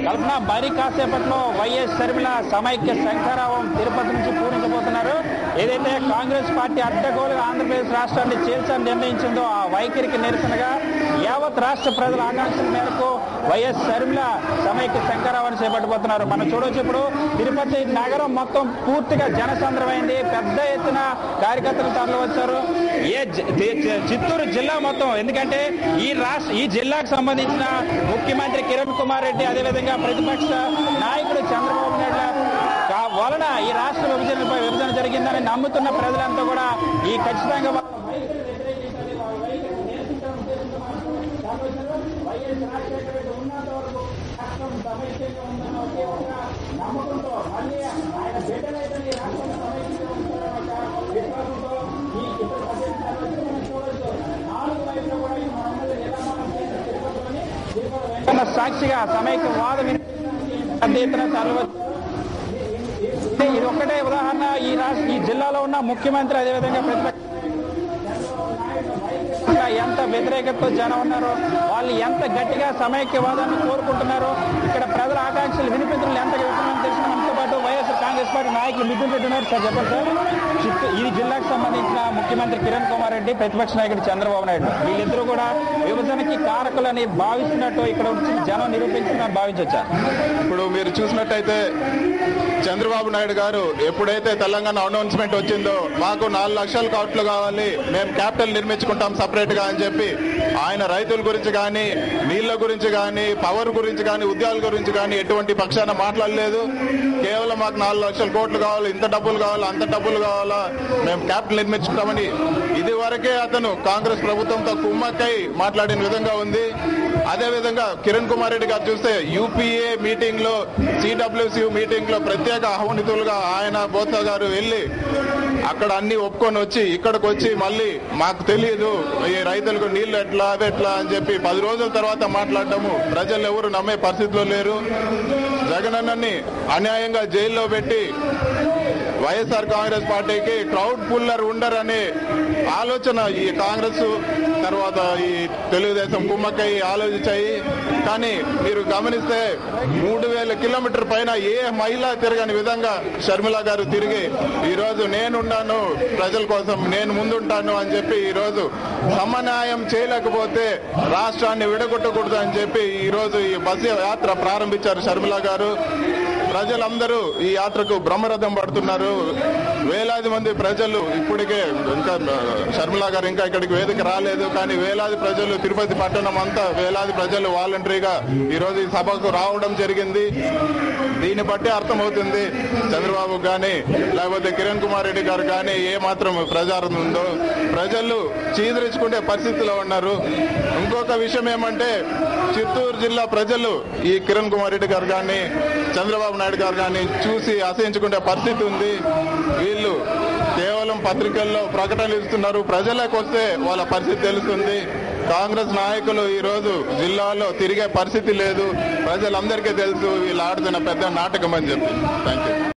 కల్పన మరి కాసేపట్లో వైఎస్ షర్మిల సమైక్య శంఖారావం తిరుపతి నుంచి పూరించబోతున్నారు ఏదైతే కాంగ్రెస్ పార్టీ అడ్డగోలుగా ఆంధ్రప్రదేశ్ రాష్ట్రాన్ని చేర్చాలని నిర్ణయించిందో ఆ వైఖరికి నిరసనగా యావత్ రాష్ట్ర ప్రజల ఆకాంక్షల మేరకు వైఎస్ షర్మిల సమైక్య శంఖారావాన్ని చేపట్టబోతున్నారు మనం చూడొచ్చు ఇప్పుడు తిరుపతి నగరం మొత్తం పూర్తిగా జనసంద్రమైంది పెద్ద ఎత్తున కార్యకర్తలు తరలి వచ్చారు ఏ జి- ది- చి- చిత్తూరు జిల్లా మొత్తం ఎందుకంటే ఈ రాష్ట్ర ఈ జిల్లాకు సంబంధించిన ముఖ్యమంత్రి కిరణ్ కుమార్ రెడ్డి అదేవిధంగా ప్రతిపక్ష నాయకుడు చంద్రబాబు నాయుడు కా- వలన ఈ రాష్ట్ర విభజనపై విభజన జరిగిందని నమ్ముతున్న ప్రజలంతా కూడా ఈ ఖచ్చితంగా వాళ్ళ వైఖరిని వ్యతిరేకించాలి, వాళ్ళ వైఖరిని నిరసించాలని ఉద్దేశంతో మాత్రం వచ్చారు. వైఎస్ రాజశేఖర రెడ్డి ఉన్నంత వరకు రాష్ట్రం సమైక్యంగా ఉందన్న ఒకే ఒక నమ్మకంతో మళ్ళీ ఆయన బిడ్డలైతే ఈ రాష్ట్రం సమైక్యంగా ఉంటుందన్న ఒక విశ్వాసంతో ఈ ఇతర ప్రదేశాలు వచ్చి మనం చూడొచ్చు నాలుగు వైపులు కూడా ఈ మనందరూ ఎలా మనం చేసిన తిరుపతిలోని తిరుపతి వెంకన్న సాక్షిగా సమైక్య వాదం పెద్ద ఎత్తున తరలివచ్చారు ఇది ఒక్కటే ఉదాహరణ ఈ రాష్ట్ర ఈ జిల్లాలో ఉన్న ముఖ్యమంత్రి అదేవిధంగా ప్రతిపక్ష పట్ల ఎంత వ్యతిరేకతతో జనం ఉన్నారో వాళ్ళు ఎంత గట్టిగా సమైక్యవాదాన్ని కోరుకుంటున్నారో ఇక్కడ ప్రజల ఆకాంక్షలు వినిపించడం ఎంత విఫలమని తెలిసిన మనతో పాటు వైఎస్ఆర్ కాంగ్రెస్ పార్టీ నాయకులు మిథున్ రెడ్డి ఉన్నారు సార్ చెప్పండి సార్ చిత్తూ ఈ జిల్లాకు సంబంధించిన ముఖ్యమంత్రి కిరణ్ కుమార్ రెడ్డి ప్రతిపక్ష నాయకుడు చంద్రబాబు నాయుడు వీళ్ళిద్దరూ కూడా విభజనకి కారకులని భావిస్తున్నట్టు ఇక్కడ వచ్చి జనం నిరూపించుకున్నారు భావించవచ్చా ఇప్పుడు మీరు చూసినట్టయితే చంద్రబాబు నాయుడు గారు ఎప్పుడైతే తెలంగాణ అనౌన్స్మెంట్ వచ్చిందో మాకు నాలుగు లక్షల కోట్లు కావాలి మేము క్యాపిటల్ నిర్మించుకుంటాం సపరేట్ గా అని చెప్పి ఆయన రైతుల గురించి కానీ నీళ్ల గురించి కానీ పవర్ గురించి కానీ ఉద్యోగాల గురించి కానీ ఎటువంటి పక్షాన మాట్లాడలేదు కేవలం మాకు నాలుగు లక్షల కోట్లు కావాలి ఇంత డబ్బులు కావాలి అంత డబ్బులు కావాలా మేము క్యాపిటల్ నిర్మించుకుంటామని ఇది వరకే అతను కాంగ్రెస్ ప్రభుత్వంతో కుమ్మక్కై మాట్లాడిన విధంగా ఉంది అదే విధంగా కిరణ్ కుమార్ రెడ్డి గారు చూస్తే యూపీఏ మీటింగ్ లో సిడబ్ల్యూసి మీటింగ్ లో ప్రత్యేక ఆహ్వానితులుగా ఆయన బోత్స గారు వెళ్ళి అక్కడ అన్ని ఒప్పుకొని వచ్చి ఇక్కడికి వచ్చి మళ్ళీ మాకు తెలియదు ఈ రైతులకు నీళ్లు ఎట్లా అవి ఎట్లా అని చెప్పి పది రోజుల తర్వాత మాట్లాడటము ప్రజలు ఎవరు నమ్మే పరిస్థితిలో లేరు జగనన్నని అన్యాయంగా జైల్లో పెట్టి వైఎస్ఆర్ కాంగ్రెస్ పార్టీకి క్రౌడ్ పుల్లర్ ఉండరనే ఆలోచన ఈ కాంగ్రెస్ తర్వాత ఈ తెలుగుదేశం కుమ్మక్కై ఆలోచించాయి కానీ మీరు గమనిస్తే మూడు వేల కిలోమీటర్ పైన ఏ మహిళ తిరగని విధంగా షర్మిల గారు తిరిగి ఈ రోజు నేనున్నాను ప్రజల కోసం నేను ముందుంటాను అని చెప్పి ఈ రోజు సమన్యాయం చేయలేకపోతే రాష్ట్రాన్ని విడగొట్టకూడదు అని చెప్పి ఈ రోజు ఈ బస్సు యాత్ర ప్రారంభించారు షర్మిల గారు ప్రజలందరూ ఈ యాత్రకు బ్రహ్మరథం పడుతున్నారు వేలాది మంది ప్రజలు ఇప్పటికే ఇంకా షర్మిల గారు ఇంకా ఇక్కడికి వేదిక రాలేదు కానీ వేలాది ప్రజలు తిరుపతి పట్టణం అంతా వేలాది ప్రజలు వాలంటరీగా ఈ రోజు ఈ సభకు రావడం జరిగింది దీన్ని బట్టి అర్థమవుతుంది చంద్రబాబు కానీ లేకపోతే కిరణ్ కుమార్ రెడ్డి గారు కానీ ఏ మాత్రం ప్రచారం ఉందో ప్రజలు చీదరించుకునే పరిస్థితిలో ఉన్నారు ఇంకొక విషయం ఏమంటే చిత్తూరు జిల్లా ప్రజలు ఈ కిరణ్ కుమార్ రెడ్డి గారు కానీ చంద్రబాబు నాయుడు గారు కానీ చూసి అసహించుకునే పరిస్థితి ఉంది వీళ్ళు కేవలం పత్రికల్లో ప్రకటనలు ఇస్తున్నారు ప్రజలకు వస్తే వాళ్ళ పరిస్థితి తెలుస్తుంది కాంగ్రెస్ నాయకులు ఈ రోజు జిల్లాలో తిరిగే పరిస్థితి లేదు ప్రజలందరికీ తెలుసు వీళ్ళు ఆడుతున్న పెద్ద నాటకం అని చెప్పి థ్యాంక్ యూ